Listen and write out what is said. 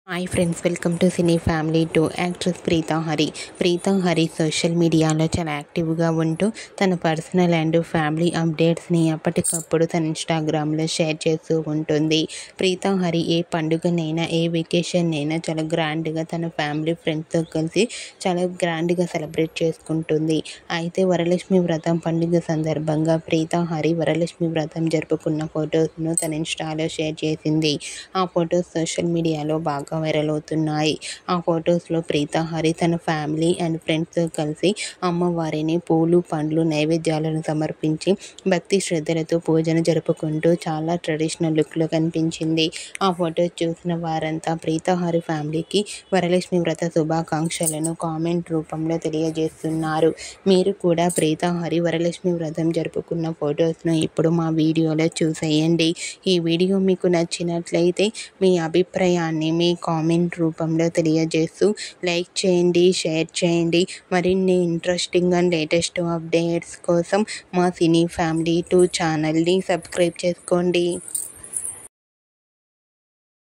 hi friends welcome to cine family two actress Preetha Hari Preetha Hari social మీడియాలో చాలా యాక్టివ్గా ఉంటూ తన పర్సనల్ అండ్ ఫ్యామిలీ అప్డేట్స్ని ఎప్పటికప్పుడు తన ఇన్స్టాగ్రామ్లో షేర్ చేస్తూ ఉంటుంది ప్రీతా హరి ఏ పండుగనైనా ఏ వెకేషన్ అయినా చాలా గ్రాండ్గా తన ఫ్యామిలీ ఫ్రెండ్స్తో కలిసి చాలా గ్రాండ్గా సెలబ్రేట్ చేసుకుంటుంది అయితే వరలక్ష్మి వ్రతం పండుగ సందర్భంగా ప్రీతా హరి వరలక్ష్మి వ్రతం జరుపుకున్న ఫొటోస్ను తన ఇన్స్టాలో షేర్ చేసింది ఆ ఫొటోస్ సోషల్ మీడియాలో బాగా వైరల్ అవుతున్నాయి ఆ ఫొటోస్లో ప్రీతా హరి తన ఫ్యామిలీ అండ్ ఫ్రెండ్స్తో కలిసి అమ్మవారిని పూలు పండ్లు నైవేద్యాలను సమర్పించి భక్తి శ్రద్ధలతో పూజను జరుపుకుంటూ చాలా ట్రెడిషనల్ లుక్లో కనిపించింది ఆ ఫొటోస్ చూసిన వారంతా ప్రీతా హరి ఫ్యామిలీకి వరలక్ష్మి వ్రత శుభాకాంక్షలను కామెంట్ రూపంలో తెలియజేస్తున్నారు మీరు కూడా ప్రీతా హరి వరలక్ష్మి వ్రతం జరుపుకున్న ఫొటోస్ను ఇప్పుడు మా వీడియోలో చూసేయండి ఈ వీడియో మీకు నచ్చినట్లయితే మీ అభిప్రాయాన్ని మీ కామెంట్ రూపంలో తెలియజేస్తూ లైక్ చేయండి షేర్ చేయండి మరిన్ని ఇంట్రెస్టింగ్ అండ్ లేటెస్ట్ అప్డేట్స్ కోసం మా సినీ ఫ్యామిలీ టూ ఛానల్ని సబ్స్క్రైబ్ చేసుకోండి